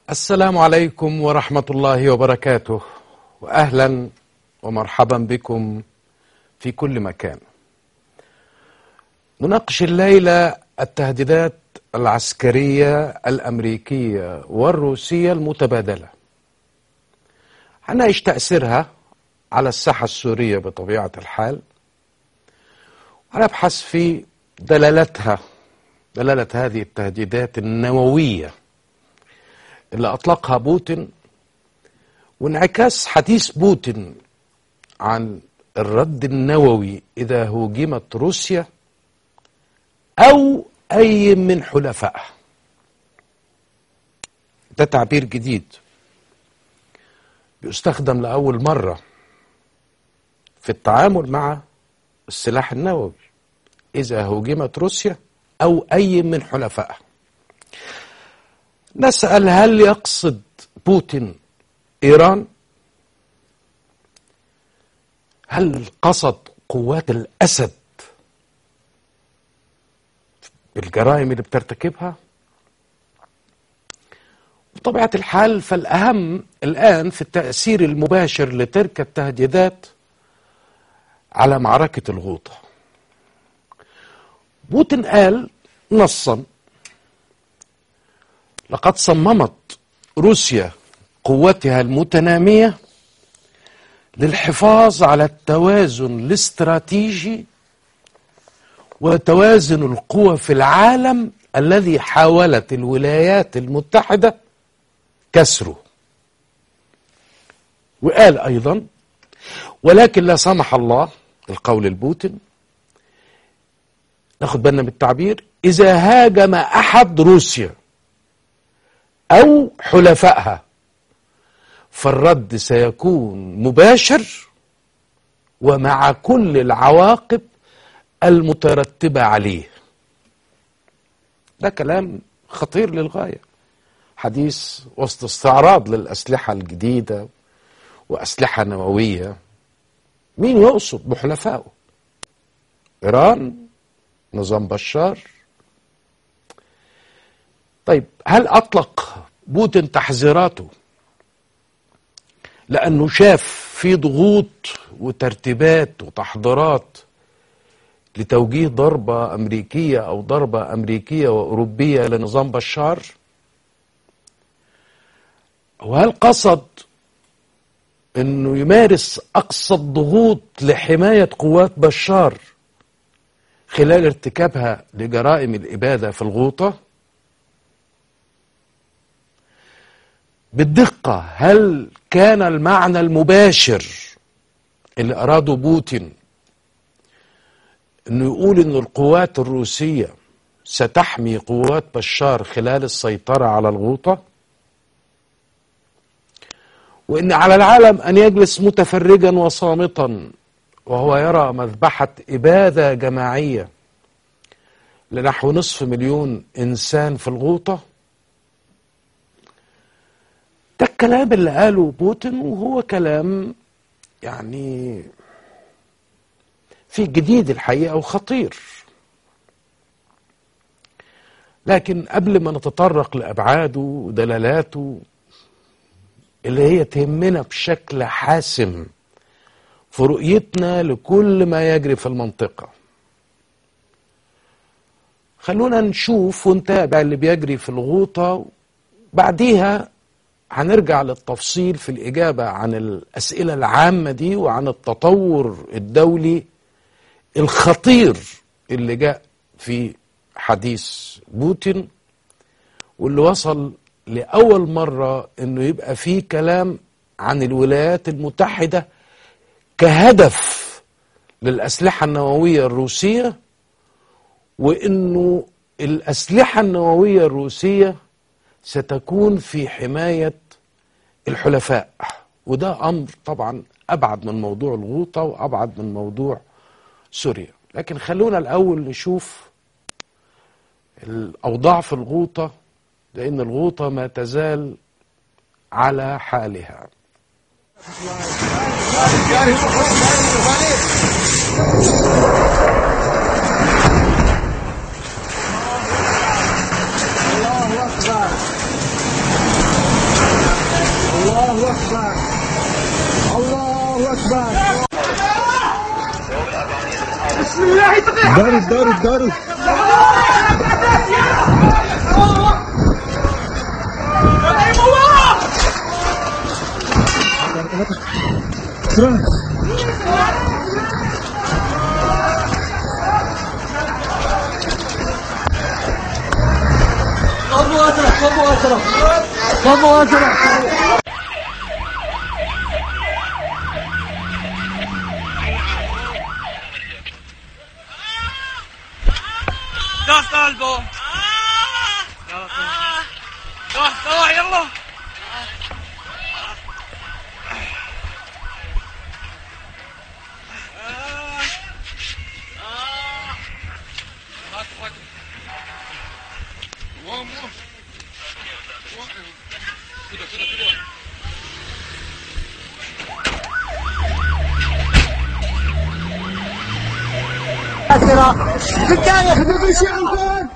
السلام عليكم ورحمة الله وبركاته وأهلا ومرحبا بكم في كل مكان نناقش الليلة التهديدات العسكرية الأمريكية والروسية المتبادلة هنعيش تأثيرها على الساحة السورية بطبيعة الحال ونبحث في دلالتها دلالة هذه التهديدات النووية اللي أطلقها بوتين وانعكاس حديث بوتين عن الرد النووي إذا هوجمت روسيا أو أي من حلفائها ده تعبير جديد بيستخدم لأول مرة في التعامل مع السلاح النووي إذا هوجمت روسيا أو أي من حلفائها نسأل هل يقصد بوتين إيران هل قصد قوات الأسد بالجرائم اللي بترتكبها بطبيعة الحال فالأهم الآن في التأثير المباشر لتلك التهديدات على معركة الغوطة بوتين قال نصا لقد صممت روسيا قوتها المتنامية للحفاظ على التوازن الاستراتيجي وتوازن القوى في العالم الذي حاولت الولايات المتحدة كسره وقال أيضا ولكن لا سمح الله القول البوتين ناخد بالنا من التعبير إذا هاجم أحد روسيا أو حلفائها فالرد سيكون مباشر ومع كل العواقب المترتبة عليه ده كلام خطير للغاية حديث وسط استعراض للأسلحة الجديدة وأسلحة نووية مين يقصد بحلفائه إيران نظام بشار طيب هل أطلق بوتين تحذيراته لأنه شاف في ضغوط وترتيبات وتحضيرات لتوجيه ضربة أمريكية أو ضربة أمريكية وأوروبية لنظام بشار وهل قصد أنه يمارس أقصى الضغوط لحماية قوات بشار خلال ارتكابها لجرائم الإبادة في الغوطة بالدقة هل كان المعنى المباشر اللي أراده بوتين أنه يقول أن القوات الروسية ستحمي قوات بشار خلال السيطرة على الغوطة وأن على العالم أن يجلس متفرجا وصامتا وهو يرى مذبحة إبادة جماعية لنحو نصف مليون إنسان في الغوطة ده الكلام اللي قاله بوتين وهو كلام يعني في جديد الحقيقة وخطير لكن قبل ما نتطرق لأبعاده ودلالاته اللي هي تهمنا بشكل حاسم في رؤيتنا لكل ما يجري في المنطقة خلونا نشوف ونتابع اللي بيجري في الغوطة بعديها هنرجع للتفصيل في الإجابة عن الأسئلة العامة دي وعن التطور الدولي الخطير اللي جاء في حديث بوتين واللي وصل لأول مرة أنه يبقى فيه كلام عن الولايات المتحدة كهدف للأسلحة النووية الروسية وأنه الأسلحة النووية الروسية ستكون في حماية الحلفاء وده أمر طبعا أبعد من موضوع الغوطة وأبعد من موضوع سوريا لكن خلونا الأول نشوف الأوضاع في الغوطة لأن الغوطة ما تزال على حالها الله أكبر الله أكبر الله أكبر بسم الله داروا داروا داروا صبوا أسرع صبوا أسرع صبوا أسرع دوس قلبه روح روح يلا بالكان خذوا كل شيء بالكان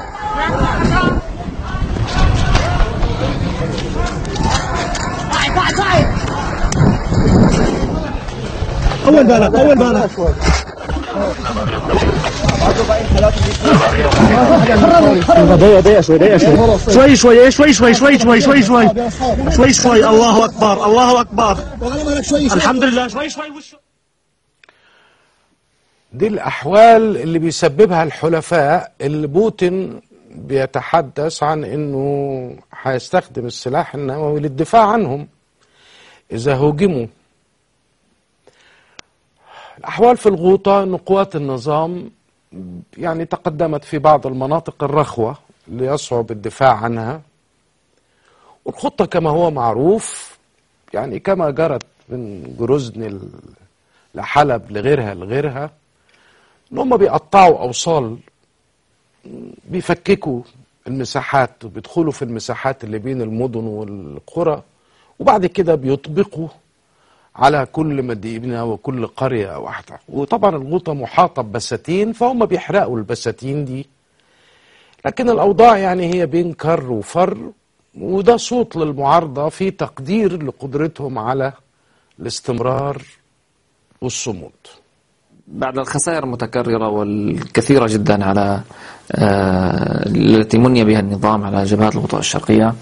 طول بالك طول بالك ضيق ضيق شوي ضيق شوي شوي شوي شوي شوي شوي شوي شوي شوي شوي شوي الله اكبر الله اكبر الحمد لله شوي شوي وش دي الأحوال اللي بيسببها الحلفاء اللي بوتين بيتحدث عن أنه هيستخدم السلاح النووي للدفاع عنهم إذا هوجموا الأحوال في الغوطة أن قوات النظام يعني تقدمت في بعض المناطق الرخوة ليصعب الدفاع عنها والخطة كما هو معروف يعني كما جرت من جروزن لحلب لغيرها لغيرها ان هم بيقطعوا اوصال بيفككوا المساحات وبيدخلوا في المساحات اللي بين المدن والقرى وبعد كده بيطبقوا على كل مدينة وكل قرية واحدة وطبعا الغوطة محاطة ببساتين فهم بيحرقوا البساتين دي لكن الأوضاع يعني هي بين كر وفر وده صوت للمعارضة في تقدير لقدرتهم على الاستمرار والصمود بعد الخسائر المتكررة والكثيرة جدا على آه، التي مني بها النظام على جبهات الغوطة الشرقية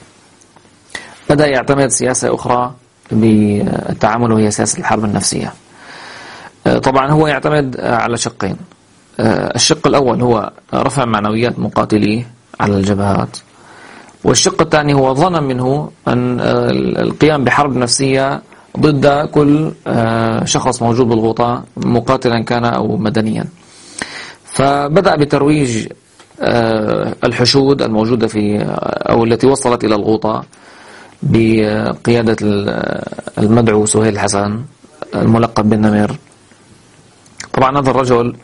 بدأ يعتمد سياسة أخرى بالتعامل وهي سياسة الحرب النفسية آه، طبعا هو يعتمد على شقين آه، الشق الأول هو رفع معنويات مقاتليه على الجبهات والشق الثاني هو ظن منه أن القيام بحرب نفسية ضد كل شخص موجود بالغوطة مقاتلا كان أو مدنيا فبدأ بترويج الحشود الموجودة في أو التي وصلت إلى الغوطة بقيادة المدعو سهيل الحسن الملقب بالنمر طبعا هذا الرجل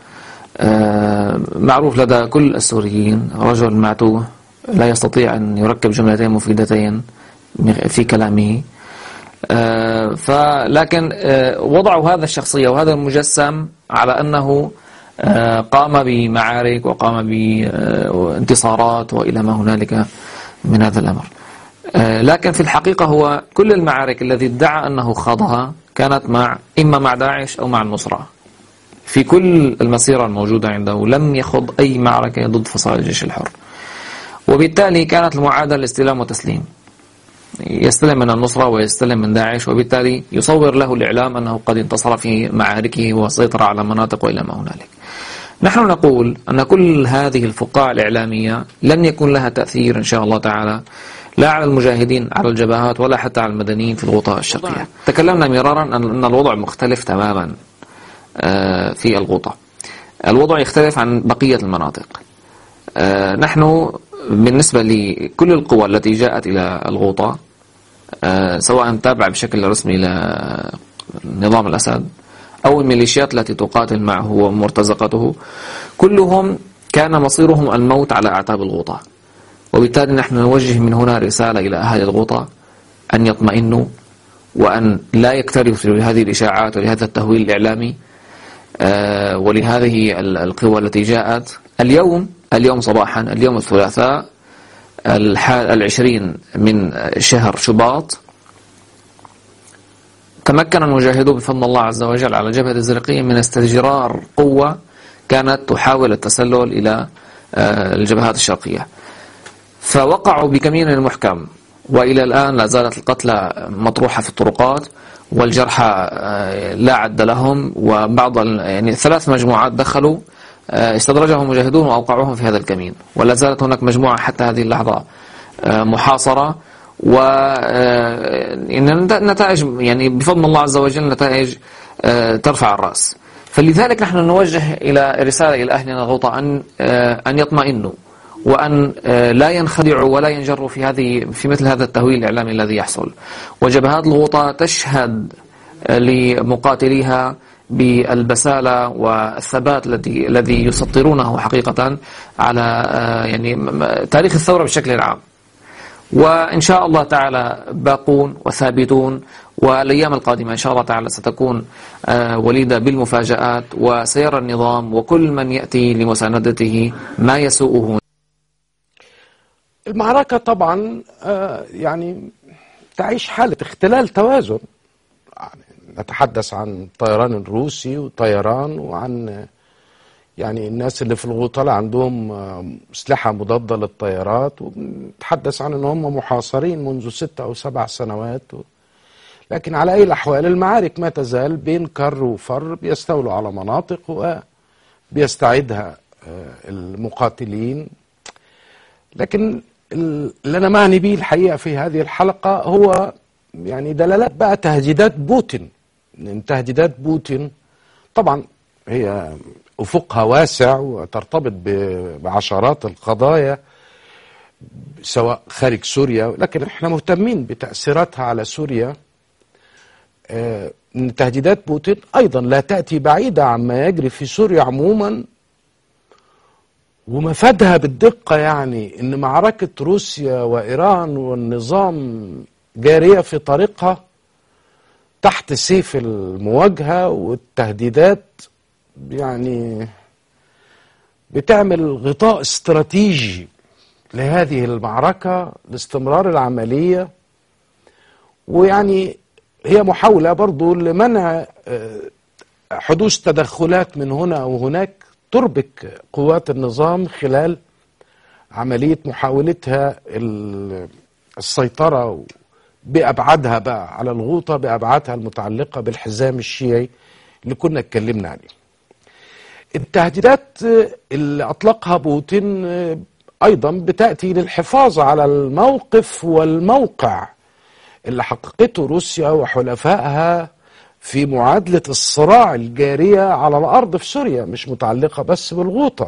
معروف لدى كل السوريين رجل معتوه لا يستطيع أن يركب جملتين مفيدتين في كلامه آه، فلكن آه، وضعوا هذا الشخصية وهذا المجسم على أنه آه، قام بمعارك وقام بانتصارات وإلى ما هنالك من هذا الأمر لكن في الحقيقة هو كل المعارك الذي ادعى أنه خاضها كانت مع إما مع داعش أو مع النصرة في كل المسيرة الموجودة عنده لم يخض أي معركة ضد فصائل الجيش الحر وبالتالي كانت المعادلة استلام وتسليم يستلم من النصرة ويستلم من داعش وبالتالي يصور له الإعلام أنه قد انتصر في معاركه وسيطر على مناطق وإلى ما هنالك نحن نقول أن كل هذه الفقاعة الإعلامية لن يكون لها تأثير إن شاء الله تعالى لا على المجاهدين على الجبهات ولا حتى على المدنيين في الغوطة الشرقية تكلمنا مرارا أن الوضع مختلف تماما آه، في الغوطة الوضع يختلف عن بقية المناطق آه، نحن بالنسبة لكل القوى التي جاءت إلى الغوطة آه، سواء تابعة بشكل رسمي لنظام الأسد أو الميليشيات التي تقاتل معه ومرتزقته كلهم كان مصيرهم الموت على أعتاب الغوطة وبالتالي نحن نوجه من هنا رسالة إلى أهل الغوطة أن يطمئنوا وأن لا يكترثوا لهذه الإشاعات ولهذا التهويل الإعلامي آه، ولهذه القوى التي جاءت اليوم اليوم صباحا اليوم الثلاثاء العشرين من شهر شباط تمكن المجاهدون بفضل الله عز وجل على جبهة الزرقية من استجرار قوة كانت تحاول التسلل إلى آه، الجبهات الشرقية فوقعوا بكمين محكم وإلى الآن لا زالت القتلى مطروحة في الطرقات والجرحى آه، لا عد لهم وبعض ال- يعني ثلاث مجموعات دخلوا آه، استدرجهم المجاهدون وأوقعوهم في هذا الكمين ولا زالت هناك مجموعة حتى هذه اللحظة آه، محاصرة و آه، إن النتائج يعني بفضل الله عز وجل نتائج آه، ترفع الرأس فلذلك نحن نوجه إلى رسالة إلى أهلنا الغوطة أن آه، أن يطمئنوا وأن آه، لا ينخدعوا ولا ينجروا في هذه في مثل هذا التهويل الإعلامي الذي يحصل وجبهات الغوطة تشهد آه، لمقاتليها بالبسالة والثبات الذي الذي يسطرونه حقيقة على آه، يعني م- م- تاريخ الثورة بشكل عام وإن شاء الله تعالى باقون وثابتون والأيام القادمة إن شاء الله تعالى ستكون آه، وليدة بالمفاجآت وسيرى النظام وكل من يأتي لمساندته ما يسوءه المعركة طبعا آه، يعني تعيش حالة اختلال توازن يعني نتحدث عن الطيران الروسي وطيران وعن آه، يعني الناس اللي في الغوطلة عندهم آه، أسلحة مضادة للطيارات ونتحدث عن أن هم محاصرين منذ ست أو سبع سنوات و... لكن على أي الأحوال المعارك ما تزال بين كر وفر بيستولوا على مناطق وبيستعيدها آه، المقاتلين لكن ال- اللي انا معني بيه الحقيقه في هذه الحلقه هو يعني دلالات بقى تهديدات بوتين لأن تهديدات بوتين طبعا هي افقها واسع وترتبط ب- بعشرات القضايا سواء خارج سوريا لكن احنا مهتمين بتاثيراتها على سوريا آه، ان تهديدات بوتين ايضا لا تاتي بعيده عما يجري في سوريا عموما ومفادها بالدقة يعني إن معركة روسيا وإيران والنظام جارية في طريقها تحت سيف المواجهة والتهديدات يعني بتعمل غطاء استراتيجي لهذه المعركة لاستمرار العملية ويعني هي محاولة برضو لمنع آه، حدوث تدخلات من هنا أو هناك تربك قوات النظام خلال عملية محاولتها ال- السيطرة بأبعادها بقى على الغوطة بأبعادها المتعلقة بالحزام الشيعي اللي كنا اتكلمنا عليه التهديدات اللي أطلقها بوتين أيضا بتأتي للحفاظ على الموقف والموقع اللي حققته روسيا وحلفائها في معادلة الصراع الجارية على الأرض في سوريا مش متعلقة بس بالغوطة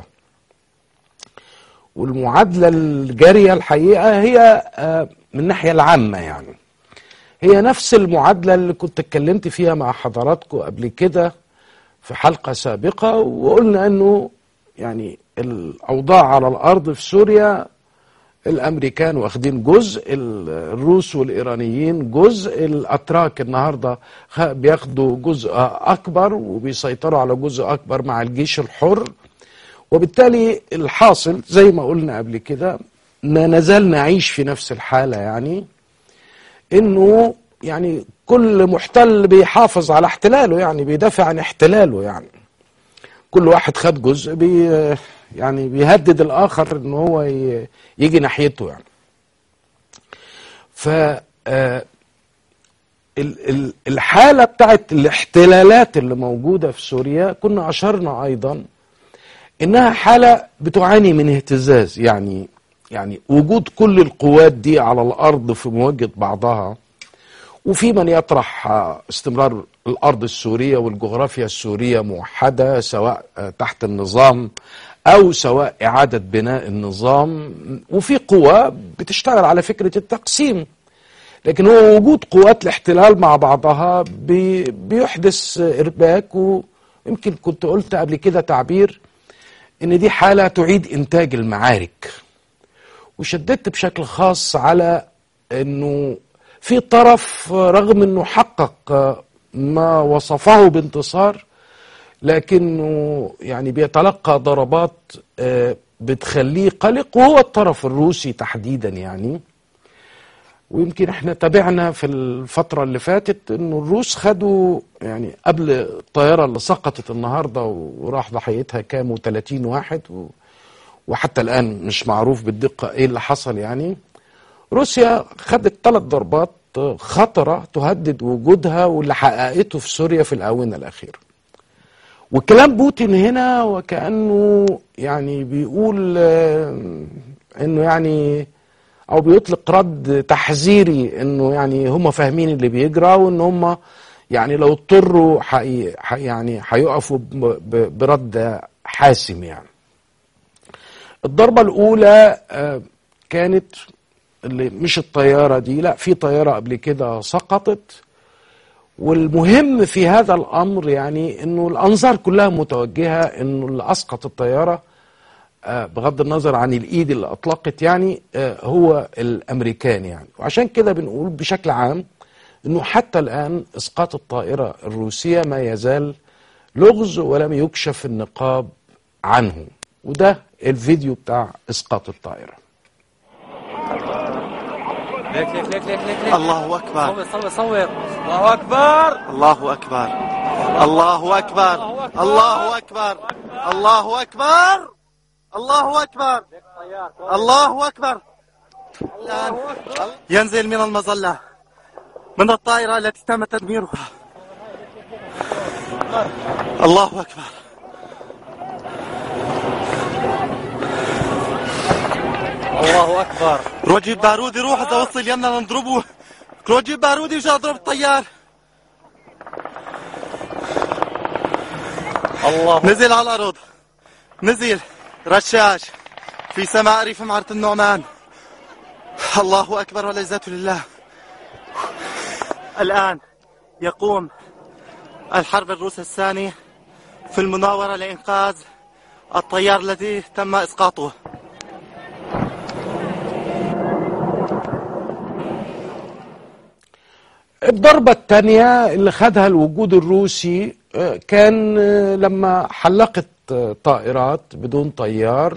والمعادلة الجارية الحقيقة هي آه، من الناحية العامة يعني هي نفس المعادلة اللي كنت اتكلمت فيها مع حضراتكم قبل كده في حلقة سابقة وقلنا انه يعني الأوضاع على الأرض في سوريا الامريكان واخدين جزء الروس والايرانيين جزء الاتراك النهارده خ- بياخدوا جزء اكبر وبيسيطروا على جزء اكبر مع الجيش الحر وبالتالي الحاصل زي ما قلنا قبل كده ما نزال نعيش في نفس الحاله يعني انه يعني كل محتل بيحافظ على احتلاله يعني بيدافع عن احتلاله يعني كل واحد خد جزء بي يعني بيهدد الاخر ان هو ي- يجي ناحيته يعني ف آه، ال- ال- الحاله بتاعت الاحتلالات اللي موجوده في سوريا كنا اشرنا ايضا انها حاله بتعاني من اهتزاز يعني يعني وجود كل القوات دي على الارض في مواجهه بعضها وفي من يطرح آه، استمرار الارض السوريه والجغرافيا السوريه موحده سواء آه، تحت النظام او سواء اعاده بناء النظام وفي قوى بتشتغل على فكره التقسيم لكن هو وجود قوات الاحتلال مع بعضها بي- بيحدث ارباك ويمكن كنت قلت قبل كده تعبير ان دي حاله تعيد انتاج المعارك وشددت بشكل خاص على انه في طرف رغم انه حقق ما وصفه بانتصار لكنه يعني بيتلقى ضربات آه، بتخليه قلق وهو الطرف الروسي تحديدا يعني ويمكن احنا تابعنا في الفترة اللي فاتت انه الروس خدوا يعني قبل الطيارة اللي سقطت النهاردة وراح ضحيتها كام 30 واحد و وحتى الآن مش معروف بالدقة ايه اللي حصل يعني روسيا خدت ثلاث ضربات خطرة تهدد وجودها واللي حققته في سوريا في الآونة الأخيرة وكلام بوتين هنا وكأنه يعني بيقول آه، انه يعني او بيطلق رد تحذيري انه يعني هم فاهمين اللي بيجرى وان هم يعني لو اضطروا حي حي- يعني هيقفوا ب- ب- برد حاسم يعني الضربة الأولى آه، كانت اللي مش الطيارة دي لا في طيارة قبل كده سقطت والمهم في هذا الأمر يعني أنه الأنظار كلها متوجهة أنه اللي أسقط الطيارة آه، بغض النظر عن الإيد اللي أطلقت يعني آه، هو الأمريكان يعني وعشان كده بنقول بشكل عام أنه حتى الآن إسقاط الطائرة الروسية ما يزال لغز ولم يكشف النقاب عنه وده الفيديو بتاع إسقاط الطائرة ليك ليك ليك ليك ليك ليك الله أكبر صور صور صور الله اكبر الله أكبر الله أكبر الله أكبر الله أكبر الله أكبر الله أكبر الآن ينزل من المظلة من الطائرة التي تم تدميرها الله أكبر الله اكبر روجي بارودي روح إذا وصل يمنا نضربه روجي بارودي وجا اضرب الطيار الله نزل على الأرض نزل رشاش في سماء ريف معرة النعمان الله أكبر والعزة لله الآن يقوم الحرب الروس الثاني في المناورة لإنقاذ الطيار الذي تم إسقاطه الضربة الثانية اللي خدها الوجود الروسي آه، كان آه، لما حلقت آه، طائرات بدون طيار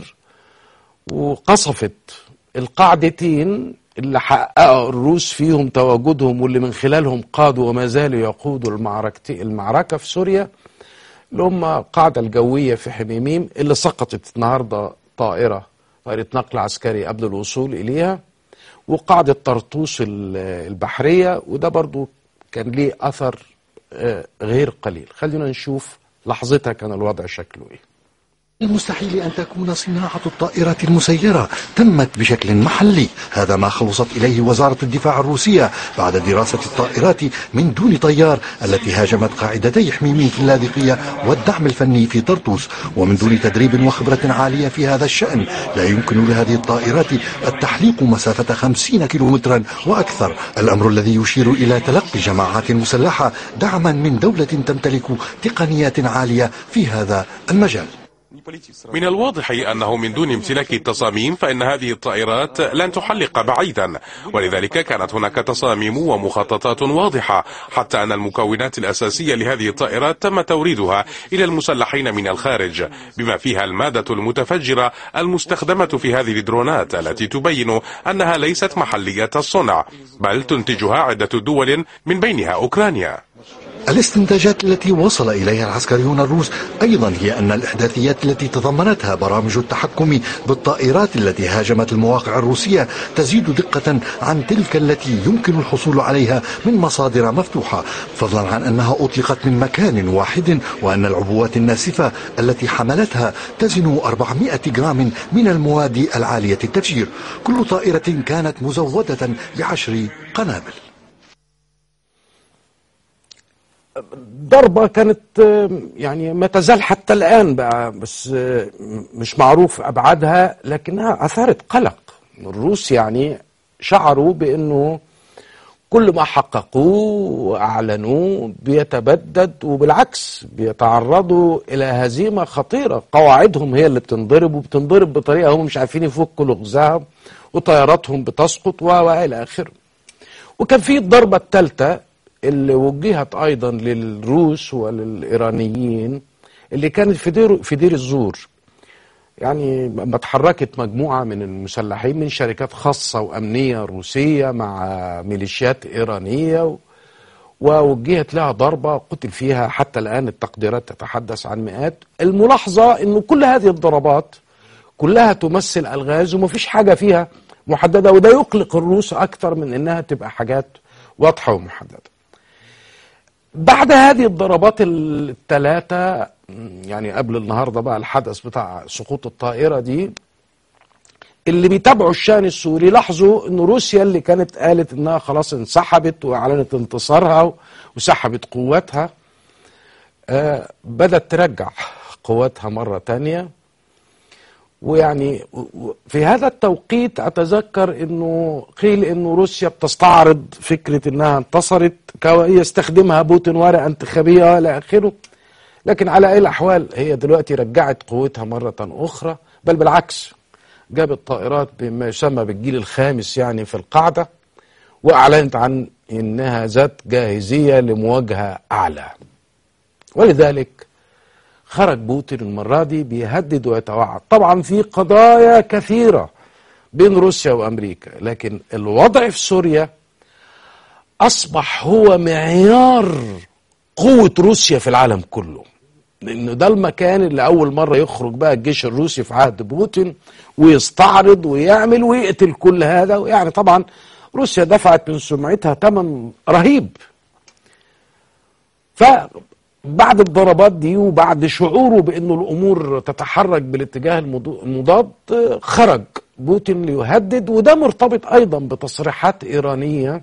وقصفت القاعدتين اللي حققوا الروس فيهم تواجدهم واللي من خلالهم قادوا وما زالوا يقودوا المعركة المعركة في سوريا اللي هم القاعدة الجوية في حميميم اللي سقطت النهاردة طائرة طائرة نقل عسكري قبل الوصول إليها وقاعدة طرطوس ال- البحرية وده برضو كان ليه أثر آه، غير قليل خلينا نشوف لحظتها كان الوضع شكله إيه المستحيل أن تكون صناعة الطائرات المسيرة تمت بشكل محلي هذا ما خلصت إليه وزارة الدفاع الروسية بعد دراسة الطائرات من دون طيار التي هاجمت قاعدتي حميمين في اللاذقية والدعم الفني في طرطوس ومن دون تدريب وخبرة عالية في هذا الشأن لا يمكن لهذه الطائرات التحليق مسافة خمسين كيلومترا وأكثر الأمر الذي يشير إلى تلقي جماعات مسلحة دعما من دولة تمتلك تقنيات عالية في هذا المجال من الواضح أنه من دون امتلاك التصاميم فإن هذه الطائرات لن تحلق بعيدا ولذلك كانت هناك تصاميم ومخططات واضحة حتى أن المكونات الأساسية لهذه الطائرات تم توريدها إلى المسلحين من الخارج بما فيها المادة المتفجرة المستخدمة في هذه الدرونات التي تبين أنها ليست محلية الصنع بل تنتجها عدة دول من بينها أوكرانيا الاستنتاجات التي وصل إليها العسكريون الروس أيضا هي أن الإحداثيات التي تضمنتها برامج التحكم بالطائرات التي هاجمت المواقع الروسية تزيد دقة عن تلك التي يمكن الحصول عليها من مصادر مفتوحة فضلا عن أنها أطلقت من مكان واحد وأن العبوات الناسفة التي حملتها تزن 400 جرام من المواد العالية التفجير كل طائرة كانت مزودة بعشر قنابل ضربة كانت آه، يعني ما تزال حتى الآن بقى بس آه، مش معروف أبعادها لكنها أثارت قلق الروس يعني شعروا بأنه كل ما حققوه وأعلنوه بيتبدد وبالعكس بيتعرضوا إلى هزيمة خطيرة قواعدهم هي اللي بتنضرب وبتنضرب بطريقة هم مش عارفين يفكوا لغزها وطياراتهم بتسقط و- وإلى آخره وكان في الضربة الثالثة اللي وجهت أيضا للروس وللإيرانيين اللي كانت في دير في دير الزور يعني ما اتحركت مجموعة من المسلحين من شركات خاصة وأمنية روسية مع ميليشيات إيرانية و- ووجهت لها ضربة قتل فيها حتى الآن التقديرات تتحدث عن مئات الملاحظة أنه كل هذه الضربات كلها تمثل ألغاز ومفيش حاجة فيها محددة وده يقلق الروس أكثر من أنها تبقى حاجات واضحة ومحددة بعد هذه الضربات الثلاثة يعني قبل النهاردة بقى الحدث بتاع سقوط الطائرة دي اللي بيتابعوا الشأن السوري لاحظوا ان روسيا اللي كانت قالت انها خلاص انسحبت واعلنت انتصارها وسحبت قواتها آه بدأت ترجع قواتها مرة تانية ويعني و- و- في هذا التوقيت اتذكر انه قيل انه روسيا بتستعرض فكره انها انتصرت كو- يستخدمها بوتين ورقه انتخابيه الى اخره لكن على اي الاحوال هي دلوقتي رجعت قوتها مره اخرى بل بالعكس جابت طائرات بما يسمى بالجيل الخامس يعني في القاعده واعلنت عن انها ذات جاهزيه لمواجهه اعلى ولذلك خرج بوتين المرة دي بيهدد ويتوعد طبعا في قضايا كثيرة بين روسيا وأمريكا لكن الوضع في سوريا أصبح هو معيار قوة روسيا في العالم كله لأنه ده المكان اللي أول مرة يخرج بقى الجيش الروسي في عهد بوتين ويستعرض ويعمل ويقتل كل هذا يعني طبعا روسيا دفعت من سمعتها ثمن رهيب فبعد الضربات دي وبعد شعوره بانه الامور تتحرك بالاتجاه المضو- المضاد آه، خرج بوتين ليهدد وده مرتبط ايضا بتصريحات ايرانيه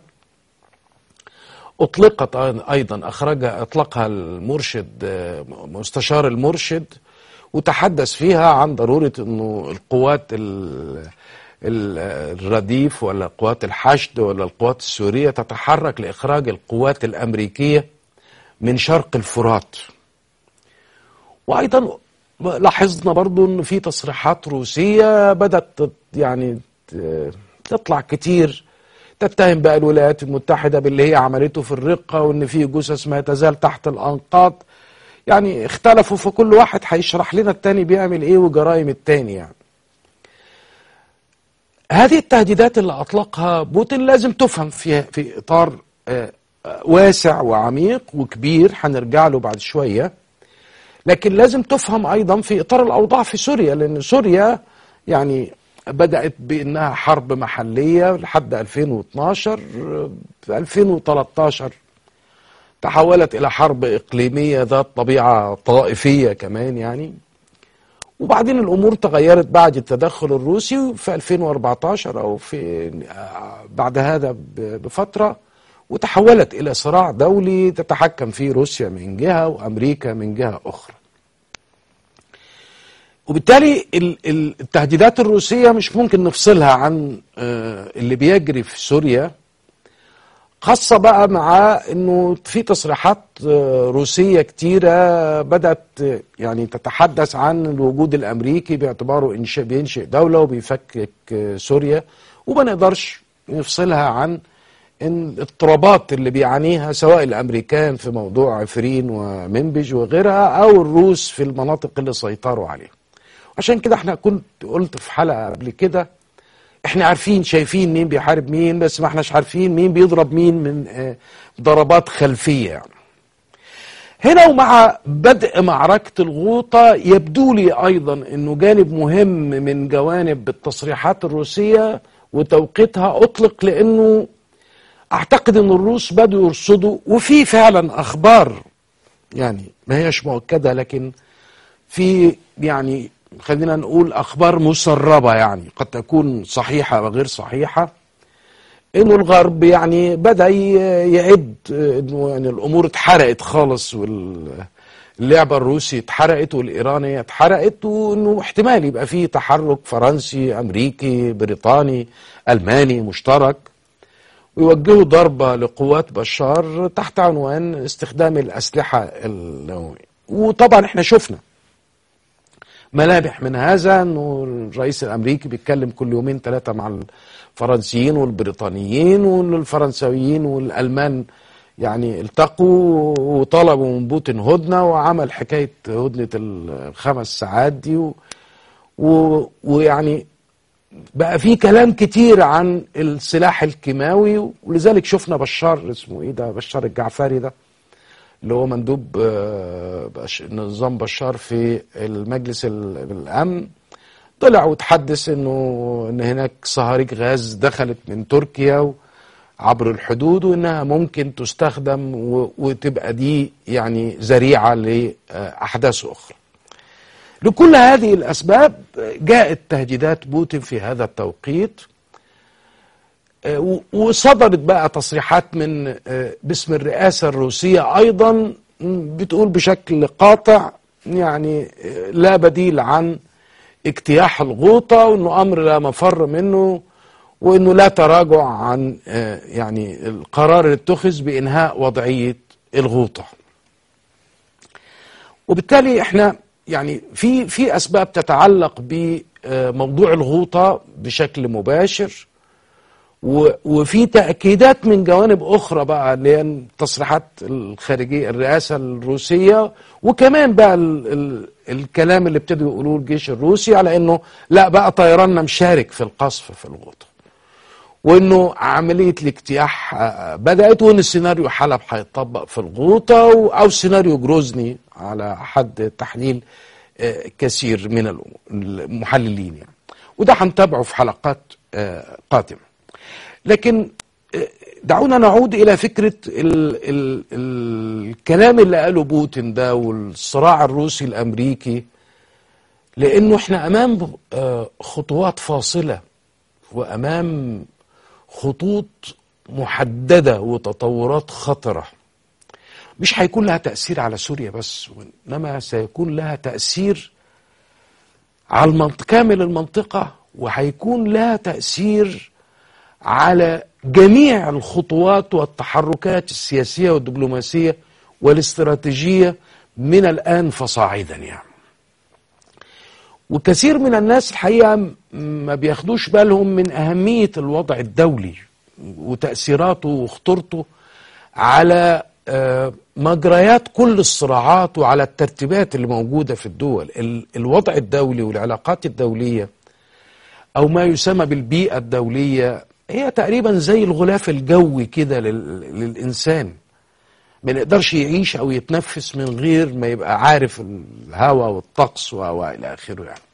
اطلقت ايضا اخرجها اطلقها المرشد آه، مستشار المرشد وتحدث فيها عن ضروره انه القوات ال- ال- الرديف ولا قوات الحشد ولا القوات السوريه تتحرك لاخراج القوات الامريكيه من شرق الفرات وايضا لاحظنا برضو ان في تصريحات روسيه بدات تت- يعني ت- تطلع كتير تتهم بقى الولايات المتحده باللي هي عملته في الرقه وان في جثث ما تزال تحت الانقاض يعني اختلفوا فكل واحد هيشرح لنا التاني بيعمل ايه وجرائم التاني يعني هذه التهديدات اللي اطلقها بوتين لازم تفهم في في اطار آه، آه، واسع وعميق وكبير هنرجع له بعد شويه لكن لازم تفهم ايضا في اطار الاوضاع في سوريا لان سوريا يعني بدات بانها حرب محليه لحد 2012 آه، في 2013 تحولت الى حرب اقليميه ذات طبيعه طائفيه كمان يعني وبعدين الامور تغيرت بعد التدخل الروسي في 2014 او في آه، بعد هذا ب- بفتره وتحولت الى صراع دولي تتحكم فيه روسيا من جهه وامريكا من جهه اخرى. وبالتالي ال- ال- التهديدات الروسيه مش ممكن نفصلها عن آه، اللي بيجري في سوريا خاصة بقى مع انه في تصريحات آه، روسية كتيرة بدأت آه، يعني تتحدث عن الوجود الامريكي باعتباره انشاء بينشئ دولة وبيفكك آه، سوريا وما نقدرش نفصلها عن ان الاضطرابات اللي بيعانيها سواء الامريكان في موضوع عفرين ومنبج وغيرها او الروس في المناطق اللي سيطروا عليها عشان كده احنا كنت قلت في حلقة قبل كده احنا عارفين شايفين مين بيحارب مين بس ما احناش عارفين مين بيضرب مين من آه، ضربات خلفية يعني. هنا ومع بدء معركة الغوطة يبدو لي أيضا أنه جانب مهم من جوانب التصريحات الروسية وتوقيتها أطلق لأنه أعتقد أن الروس بدوا يرصدوا وفي فعلا أخبار يعني ما هيش مؤكدة لكن في يعني خلينا نقول اخبار مسربه يعني قد تكون صحيحه وغير صحيحه انه الغرب يعني بدا ي- يعد انه يعني الامور اتحرقت خالص واللعبه الروسي اتحرقت والايرانيه اتحرقت وانه احتمال يبقى فيه تحرك فرنسي امريكي بريطاني الماني مشترك ويوجهوا ضربه لقوات بشار تحت عنوان استخدام الاسلحه النوويه وطبعا احنا شفنا ملامح من هذا انه الرئيس الامريكي بيتكلم كل يومين ثلاثه مع الفرنسيين والبريطانيين والفرنساويين والالمان يعني التقوا وطلبوا من بوتين هدنه وعمل حكايه هدنه الخمس ساعات دي و و- ويعني بقى في كلام كتير عن السلاح الكيماوي ولذلك شفنا بشار اسمه ايه ده بشار الجعفري ده اللي هو مندوب آه، بش- نظام بشار في المجلس ال- الامن طلع وتحدث انه ان هناك صهاريج غاز دخلت من تركيا و- عبر الحدود وانها ممكن تستخدم و- وتبقى دي يعني ذريعه لاحداث اخرى. لكل هذه الاسباب جاءت تهديدات بوتين في هذا التوقيت آه، و- وصدرت بقى تصريحات من آه، باسم الرئاسه الروسيه ايضا م، بتقول بشكل قاطع يعني آه، لا بديل عن اجتياح الغوطه وانه امر لا مفر منه وانه لا تراجع عن آه، يعني القرار اللي اتخذ بانهاء وضعيه الغوطه. وبالتالي احنا يعني في في اسباب تتعلق بموضوع الغوطه بشكل مباشر و- وفي تاكيدات من جوانب اخرى بقى اللي هي التصريحات الخارجيه الرئاسه الروسيه وكمان بقى ال ال الكلام اللي ابتدوا يقولوه الجيش الروسي على انه لا بقى طيراننا مشارك في القصف في الغوطه وانه عمليه الاجتياح آه، بدات وان السيناريو حلب هيطبق في الغوطه و- او سيناريو جروزني على حد تحليل آه، كثير من الأم- المحللين يعني وده هنتابعه في حلقات آه، قادمه لكن آه، دعونا نعود الى فكره ال ال الكلام اللي قاله بوتين ده والصراع الروسي الامريكي لانه احنا امام آه، خطوات فاصله وامام خطوط محدده وتطورات خطره مش هيكون لها تاثير على سوريا بس وانما سيكون لها تاثير على المنط- كامل المنطقه وهيكون لها تاثير على جميع الخطوات والتحركات السياسيه والدبلوماسيه والاستراتيجيه من الان فصاعدا يعني وكثير من الناس الحقيقه م- ما بياخدوش بالهم من اهميه الوضع الدولي وتاثيراته وخطورته على آه، مجريات كل الصراعات وعلى الترتيبات اللي موجوده في الدول ال- الوضع الدولي والعلاقات الدوليه او ما يسمى بالبيئه الدوليه هي تقريبا زي الغلاف الجوي كده لل- للانسان ما يقدرش يعيش او يتنفس من غير ما يبقى عارف الهواء والطقس و- والى اخره يعني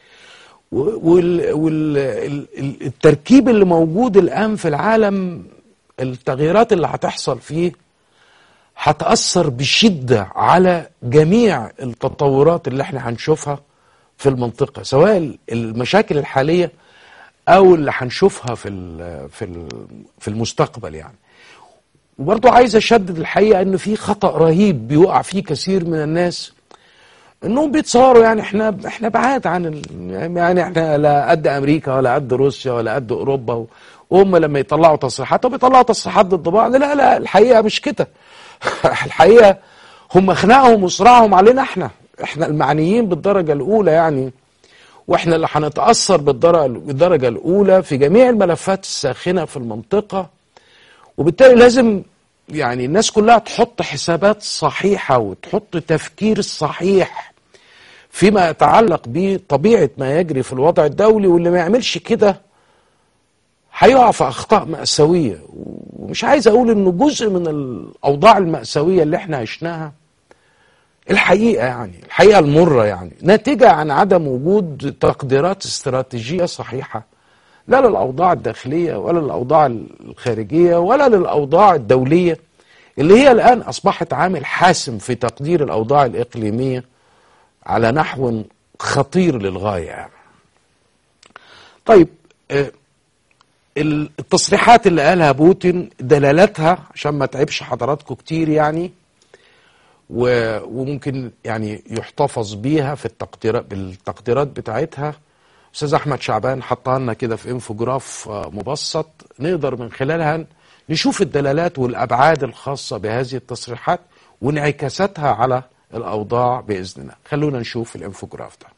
والتركيب اللي موجود الان في العالم التغييرات اللي هتحصل فيه هتأثر بشدة على جميع التطورات اللي احنا هنشوفها في المنطقة سواء المشاكل الحالية أو اللي هنشوفها في ال- في ال- في المستقبل يعني وبرضه عايز اشدد الحقيقه ان في خطا رهيب بيقع فيه كثير من الناس انهم بيتصوروا يعني احنا احنا بعاد عن ال... يعني احنا لا قد امريكا ولا قد روسيا ولا قد اوروبا و... وهم لما يطلعوا تصريحات طب يطلعوا تصريحات ضد بعض لا لا الحقيقه مش كده الحقيقه هم خناقهم وصراعهم علينا احنا احنا المعنيين بالدرجه الاولى يعني واحنا اللي هنتاثر بالدرجه بالدرجه الاولى في جميع الملفات الساخنه في المنطقه وبالتالي لازم يعني الناس كلها تحط حسابات صحيحة وتحط تفكير صحيح فيما يتعلق بطبيعة ما يجري في الوضع الدولي واللي ما يعملش كده هيقع في أخطاء مأساوية ومش عايز أقول إنه جزء من الأوضاع المأساوية اللي احنا عشناها الحقيقة يعني الحقيقة المرة يعني ناتجة عن عدم وجود تقديرات استراتيجية صحيحة لا للأوضاع الداخلية ولا للأوضاع الخارجية ولا للأوضاع الدولية اللي هي الآن أصبحت عامل حاسم في تقدير الأوضاع الإقليمية على نحو خطير للغاية يعني. طيب آه، التصريحات اللي قالها بوتين دلالتها عشان ما تعبش حضراتكم كتير يعني و- وممكن يعني يحتفظ بيها في التقديرات بالتقديرات بتاعتها استاذ احمد شعبان حطها لنا كده في انفوجراف آه، مبسط نقدر من خلالها نشوف الدلالات والابعاد الخاصه بهذه التصريحات وانعكاساتها على الاوضاع باذن الله خلونا نشوف الانفوجراف ده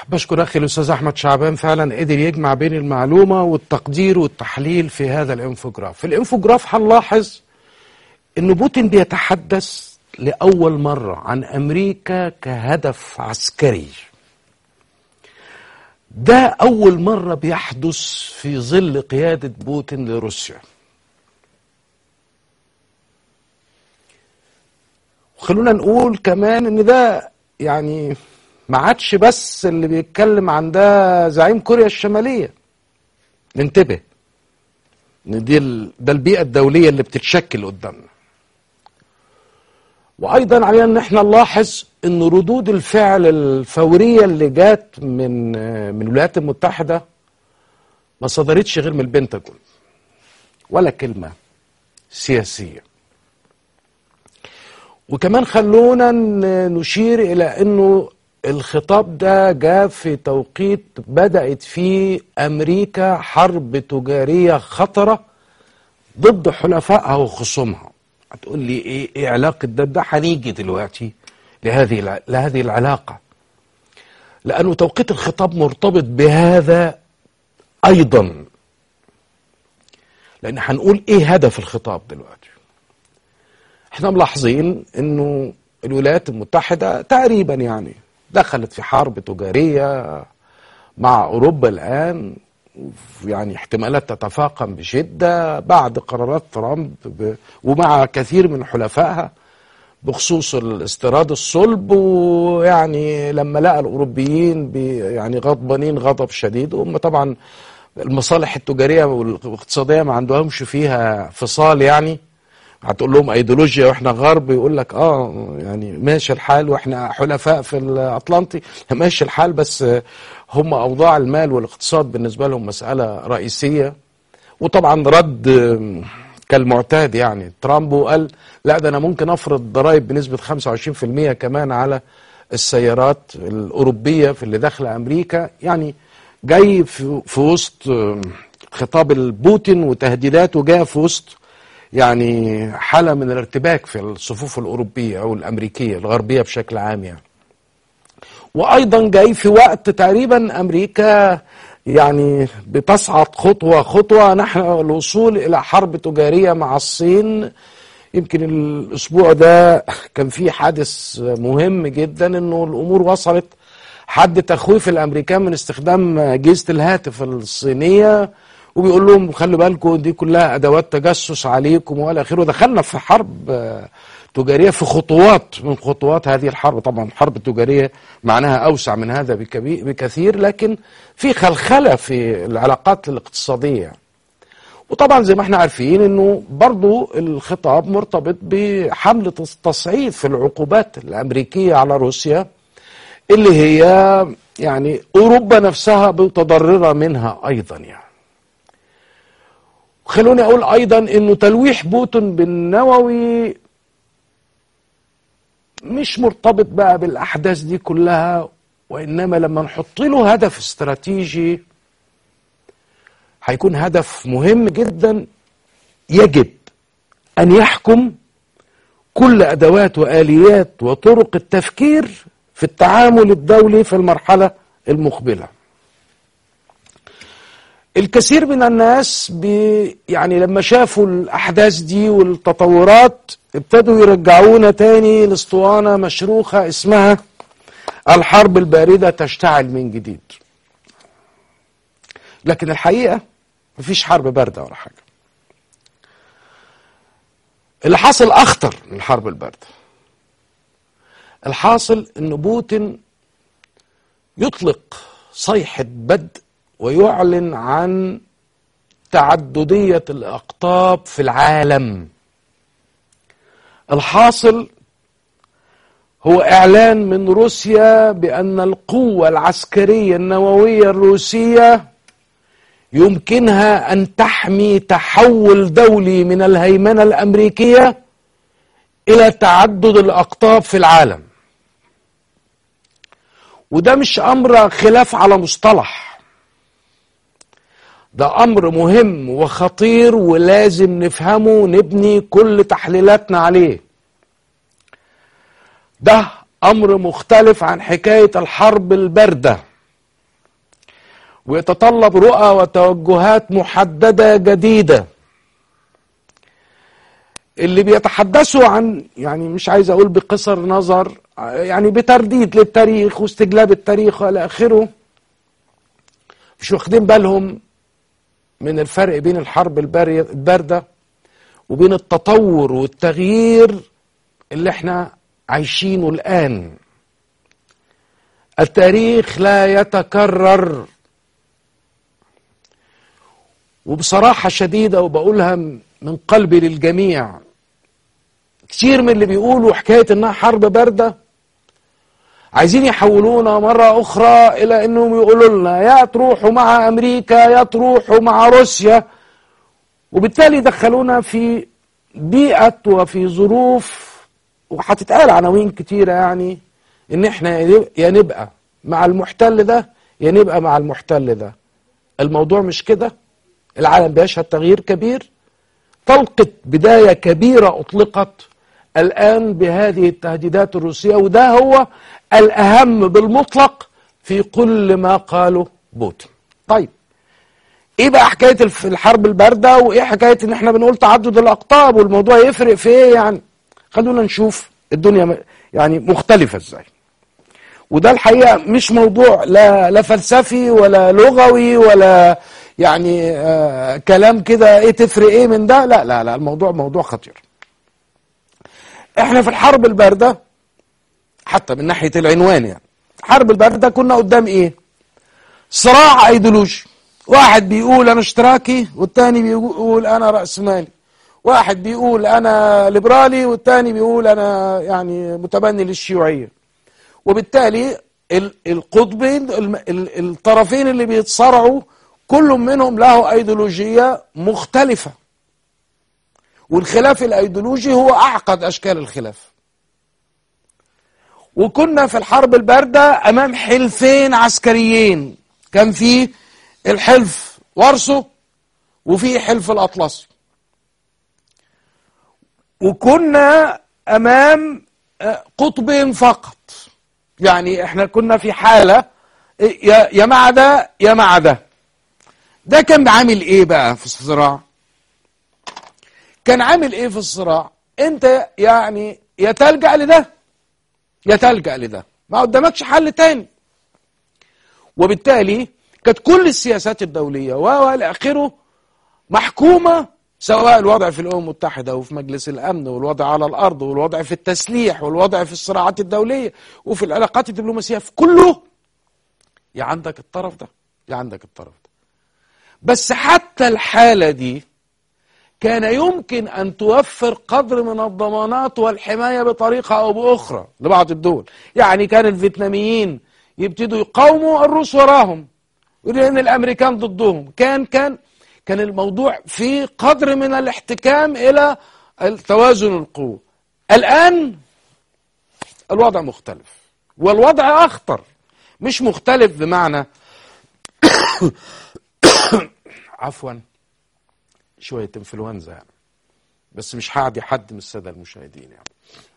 بشكر اخي الاستاذ احمد شعبان فعلا قدر يجمع بين المعلومه والتقدير والتحليل في هذا الانفوجراف في الانفوجراف هنلاحظ ان بوتين بيتحدث لاول مره عن امريكا كهدف عسكري ده اول مره بيحدث في ظل قياده بوتين لروسيا وخلونا نقول كمان ان ده يعني ما عادش بس اللي بيتكلم عن ده زعيم كوريا الشماليه ننتبه ان دي ال- ده البيئه الدوليه اللي بتتشكل قدامنا وايضا علينا ان احنا نلاحظ ان ردود الفعل الفوريه اللي جات من من الولايات المتحده ما صدرتش غير من البنتاجون ولا كلمه سياسيه وكمان خلونا ن- نشير الى انه الخطاب ده جاء في توقيت بدأت فيه أمريكا حرب تجارية خطرة ضد حلفائها وخصومها هتقول لي إيه, إيه علاقة ده ده هنيجي دلوقتي لهذه الع- لهذه العلاقة لأنه توقيت الخطاب مرتبط بهذا أيضا لأن هنقول إيه هدف الخطاب دلوقتي احنا ملاحظين انه الولايات المتحدة تقريبا يعني دخلت في حرب تجارية مع اوروبا الان يعني احتمالات تتفاقم بشدة بعد قرارات ترامب ب... ومع كثير من حلفائها بخصوص الاستيراد الصلب ويعني لما لقى الاوروبيين بي يعني غضبانين غضب شديد وهم طبعا المصالح التجاريه والاقتصاديه ما عندهمش فيها فصال يعني هتقول لهم ايديولوجيا واحنا غرب يقول لك اه يعني ماشي الحال واحنا حلفاء في الاطلنطي ماشي الحال بس هم اوضاع المال والاقتصاد بالنسبه لهم مساله رئيسيه وطبعا رد كالمعتاد يعني ترامب وقال لا ده انا ممكن افرض ضرائب بنسبه 25% كمان على السيارات الاوروبيه في اللي داخله امريكا يعني جاي في, في وسط خطاب البوتين وتهديداته جايه في وسط يعني حالة من الارتباك في الصفوف الأوروبية أو الأمريكية الغربية بشكل عام يعني وأيضا جاي في وقت تقريبا أمريكا يعني بتصعد خطوة خطوة نحن الوصول إلى حرب تجارية مع الصين يمكن الأسبوع ده كان في حادث مهم جدا إنه الأمور وصلت حد تخويف الأمريكان من استخدام أجهزة الهاتف الصينية وبيقول لهم خلوا بالكم دي كلها ادوات تجسس عليكم والى اخره دخلنا في حرب آه، تجاريه في خطوات من خطوات هذه الحرب طبعا الحرب التجاريه معناها اوسع من هذا بكبي- بكثير لكن في خلخله في العلاقات الاقتصاديه وطبعا زي ما احنا عارفين انه برضو الخطاب مرتبط بحمله التصعيد في العقوبات الامريكيه على روسيا اللي هي يعني اوروبا نفسها متضرره منها ايضا يعني خلوني اقول ايضا انه تلويح بوتين بالنووي مش مرتبط بقى بالاحداث دي كلها وانما لما نحط له هدف استراتيجي هيكون هدف مهم جدا يجب ان يحكم كل ادوات واليات وطرق التفكير في التعامل الدولي في المرحله المقبله الكثير من الناس بي يعني لما شافوا الأحداث دي والتطورات ابتدوا يرجعونا تاني لاسطوانة مشروخة اسمها الحرب الباردة تشتعل من جديد لكن الحقيقة مفيش حرب باردة ولا حاجة اللي حاصل أخطر من الحرب الباردة الحاصل أن بوتين يطلق صيحة بدء ويعلن عن تعددية الأقطاب في العالم الحاصل هو إعلان من روسيا بأن القوة العسكرية النووية الروسية يمكنها أن تحمي تحول دولي من الهيمنة الأمريكية إلى تعدد الأقطاب في العالم وده مش أمر خلاف على مصطلح ده امر مهم وخطير ولازم نفهمه ونبني كل تحليلاتنا عليه ده امر مختلف عن حكايه الحرب البارده ويتطلب رؤى وتوجهات محددة جديدة اللي بيتحدثوا عن يعني مش عايز اقول بقصر نظر يعني بترديد للتاريخ واستجلاب التاريخ والى اخره مش واخدين بالهم من الفرق بين الحرب البارية- الباردة وبين التطور والتغيير اللي احنا عايشينه الآن التاريخ لا يتكرر وبصراحة شديدة وبقولها من قلبي للجميع كتير من اللي بيقولوا حكاية انها حرب باردة عايزين يحولونا مرة أخرى إلى أنهم يقولوا لنا يا تروحوا مع أمريكا يا تروحوا مع روسيا وبالتالي يدخلونا في بيئة وفي ظروف وهتتقال عناوين كتيرة يعني إن إحنا يا نبقى مع المحتل ده يا نبقى مع المحتل ده الموضوع مش كده العالم بيشهد تغيير كبير طلقة بداية كبيرة أطلقت الآن بهذه التهديدات الروسية وده هو الأهم بالمطلق في كل ما قاله بوتين طيب ايه بقى حكاية الف- الحرب الباردة وايه حكاية ان احنا بنقول تعدد الاقطاب والموضوع يفرق في ايه يعني خلونا نشوف الدنيا م- يعني مختلفة ازاي وده الحقيقة مش موضوع لا, لا فلسفي ولا لغوي ولا يعني آه كلام كده ايه تفرق ايه من ده لا لا لا الموضوع موضوع خطير احنا في الحرب الباردة حتى من ناحية العنوان يعني الحرب الباردة كنا قدام ايه صراع ايديولوجي واحد بيقول انا اشتراكي والتاني بيقول انا رأسمالي واحد بيقول انا ليبرالي والتاني بيقول انا يعني متبني للشيوعية وبالتالي ال- القطبين الم- ال- الطرفين اللي بيتصارعوا كل منهم له ايديولوجية مختلفة والخلاف الايديولوجي هو اعقد اشكال الخلاف وكنا في الحرب الباردة امام حلفين عسكريين كان في الحلف وارسو وفي حلف الاطلسي وكنا امام آه، قطبين فقط يعني احنا كنا في حالة يا يا مع ده يا مع ده ده كان عامل ايه بقى في الصراع كان عامل ايه في الصراع انت يعني يا تلجأ لده يا تلجأ لده ما قدامكش حل تاني وبالتالي كانت كل السياسات الدولية والى اخره محكومة سواء الوضع في الأمم المتحدة وفي مجلس الأمن والوضع على الأرض والوضع في التسليح والوضع في الصراعات الدولية وفي العلاقات الدبلوماسية في كله يا عندك الطرف ده يا عندك الطرف ده بس حتى الحالة دي كان يمكن أن توفر قدر من الضمانات والحماية بطريقة أو بأخرى لبعض الدول يعني كان الفيتناميين يبتدوا يقاوموا الروس وراهم لأن الأمريكان ضدهم كان كان كان الموضوع في قدر من الاحتكام إلى توازن القوة الآن الوضع مختلف والوضع أخطر مش مختلف بمعنى عفوا شوية انفلونزا يعني بس مش هعدي حد من السادة المشاهدين يعني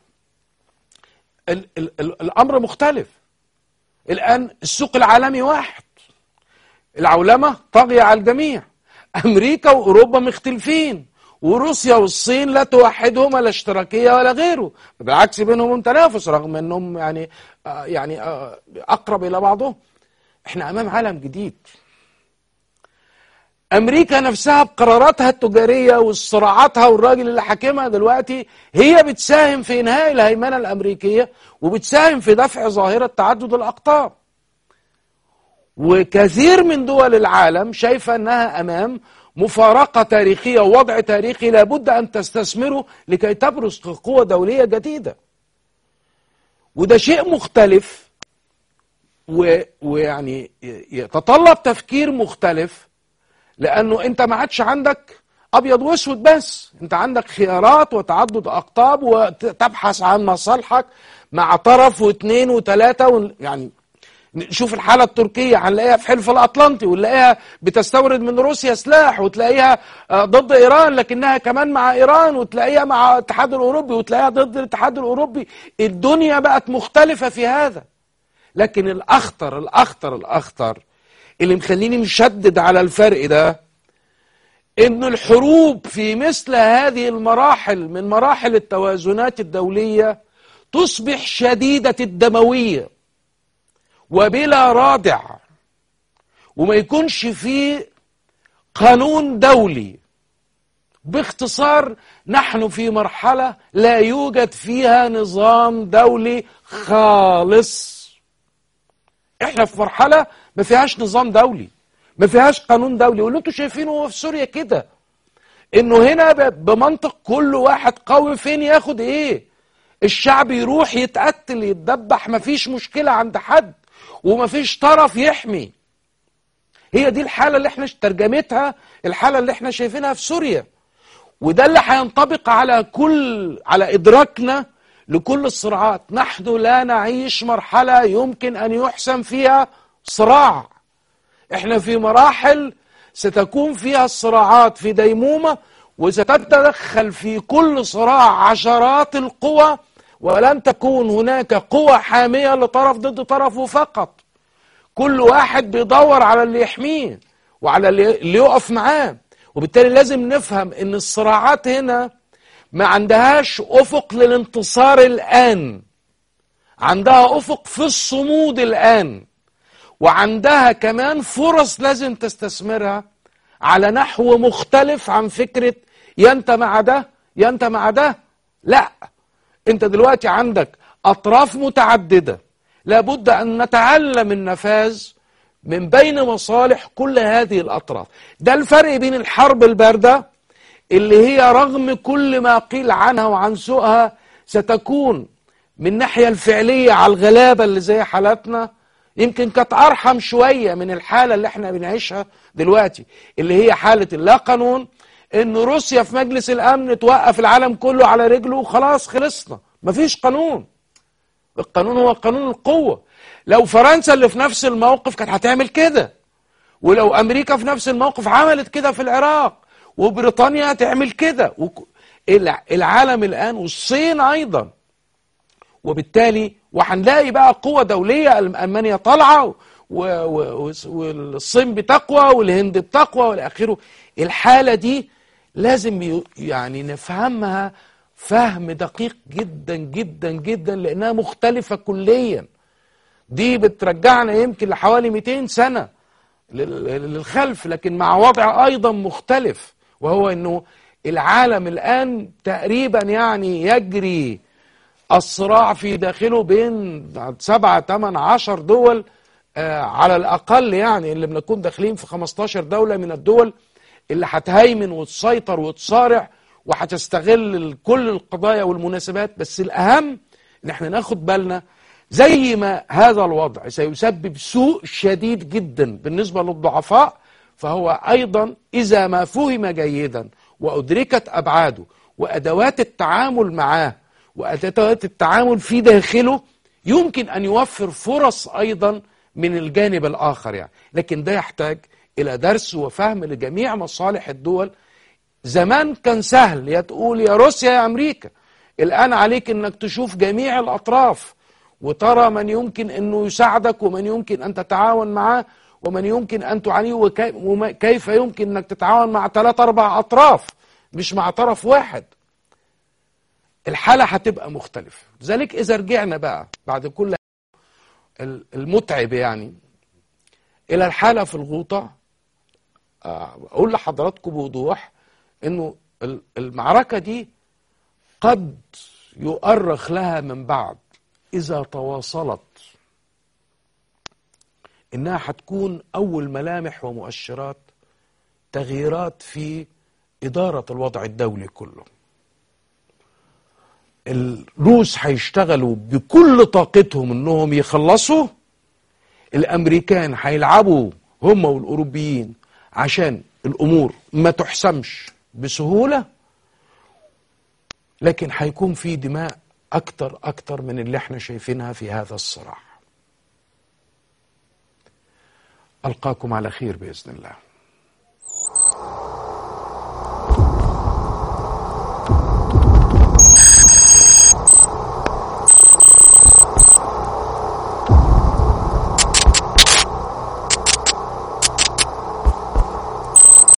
ال ال ال الأمر مختلف الآن السوق العالمي واحد العولمة طاغية على الجميع أمريكا وأوروبا مختلفين وروسيا والصين لا توحدهما لا اشتراكية ولا غيره بالعكس بينهم تنافس رغم أنهم يعني آه يعني آه أقرب إلى بعضهم احنا أمام عالم جديد امريكا نفسها بقراراتها التجاريه وصراعاتها والراجل اللي حاكمها دلوقتي هي بتساهم في انهاء الهيمنه الامريكيه وبتساهم في دفع ظاهره تعدد الاقطاب. وكثير من دول العالم شايفه انها امام مفارقه تاريخيه ووضع تاريخي لابد ان تستثمره لكي تبرز قوه دوليه جديده. وده شيء مختلف و... ويعني يتطلب تفكير مختلف لانه انت ما عادش عندك ابيض واسود بس انت عندك خيارات وتعدد اقطاب وتبحث عن مصالحك مع طرف واثنين وثلاثه و... يعني نشوف الحالة التركية هنلاقيها في حلف الأطلنطي ونلاقيها بتستورد من روسيا سلاح وتلاقيها ضد إيران لكنها كمان مع إيران وتلاقيها مع الاتحاد الأوروبي وتلاقيها ضد الاتحاد الأوروبي الدنيا بقت مختلفة في هذا لكن الأخطر الأخطر الأخطر اللي مخليني مشدد على الفرق ده ان الحروب في مثل هذه المراحل من مراحل التوازنات الدولية تصبح شديدة الدموية وبلا رادع وما يكونش فيه قانون دولي باختصار نحن في مرحلة لا يوجد فيها نظام دولي خالص احنا في مرحلة ما فيهاش نظام دولي ما فيهاش قانون دولي واللي انتوا شايفينه هو في سوريا كده انه هنا ب- بمنطق كل واحد قوي فين ياخد ايه الشعب يروح يتقتل يتدبح مفيش مشكلة عند حد ومفيش طرف يحمي هي دي الحالة اللي احنا ترجمتها الحالة اللي احنا شايفينها في سوريا وده اللي هينطبق على كل على إدراكنا لكل الصراعات نحن لا نعيش مرحلة يمكن أن يحسم فيها صراع احنا في مراحل ستكون فيها الصراعات في ديمومة وستتدخل في كل صراع عشرات القوى ولن تكون هناك قوى حامية لطرف ضد طرفه فقط كل واحد بيدور على اللي يحميه وعلى اللي اللي يقف معاه وبالتالي لازم نفهم ان الصراعات هنا ما عندهاش افق للانتصار الان عندها افق في الصمود الان وعندها كمان فرص لازم تستثمرها على نحو مختلف عن فكرة يا انت مع ده يا انت مع ده لا انت دلوقتي عندك اطراف متعددة لابد ان نتعلم النفاذ من بين مصالح كل هذه الاطراف ده الفرق بين الحرب الباردة اللي هي رغم كل ما قيل عنها وعن سوءها ستكون من الناحية الفعلية على الغلابة اللي زي حالاتنا يمكن كانت أرحم شوية من الحالة اللي احنا بنعيشها دلوقتي اللي هي حالة اللا قانون ان روسيا في مجلس الامن توقف العالم كله على رجله وخلاص خلصنا مفيش قانون القانون هو قانون القوة لو فرنسا اللي في نفس الموقف كانت هتعمل كده ولو امريكا في نفس الموقف عملت كده في العراق وبريطانيا هتعمل كده وك- الع- العالم الان والصين ايضا وبالتالي وهنلاقي بقى قوة دولية ألم- ألمانيا طالعة و- و- و- والصين بتقوى والهند بتقوى والى اخره الحالة دي لازم ي- يعني نفهمها فهم دقيق جدا جدا جدا لأنها مختلفة كليا دي بترجعنا يمكن لحوالي 200 سنة لل- للخلف لكن مع وضع أيضا مختلف وهو أنه العالم الآن تقريبا يعني يجري الصراع في داخله بين سبعة تمن عشر دول آه، على الأقل يعني اللي بنكون داخلين في 15 دولة من الدول اللي هتهيمن وتسيطر وتصارع وهتستغل ال- كل القضايا والمناسبات بس الأهم إن احنا ناخد بالنا زي ما هذا الوضع سيسبب سوء شديد جدا بالنسبة للضعفاء فهو أيضا إذا ما فهم جيدا وأدركت أبعاده وأدوات التعامل معاه وأدوات التعامل في داخله يمكن أن يوفر فرص أيضا من الجانب الآخر يعني لكن ده يحتاج إلى درس وفهم لجميع مصالح الدول زمان كان سهل يا تقول يا روسيا يا أمريكا الآن عليك أنك تشوف جميع الأطراف وترى من يمكن أنه يساعدك ومن يمكن أن تتعاون معاه ومن يمكن أن تعانيه وكي- وكيف يمكن أنك تتعاون مع ثلاث أربع أطراف مش مع طرف واحد الحالة هتبقى مختلفة لذلك إذا رجعنا بقى بعد كل ال- المتعب يعني إلى الحالة في الغوطة آه، أقول لحضراتكم بوضوح إنه ال- المعركة دي قد يؤرخ لها من بعد إذا تواصلت إنها هتكون أول ملامح ومؤشرات تغييرات في إدارة الوضع الدولي كله الروس هيشتغلوا بكل طاقتهم انهم يخلصوا الامريكان هيلعبوا هم والاوروبيين عشان الامور ما تحسمش بسهولة لكن هيكون في دماء اكتر اكتر من اللي احنا شايفينها في هذا الصراع القاكم على خير باذن الله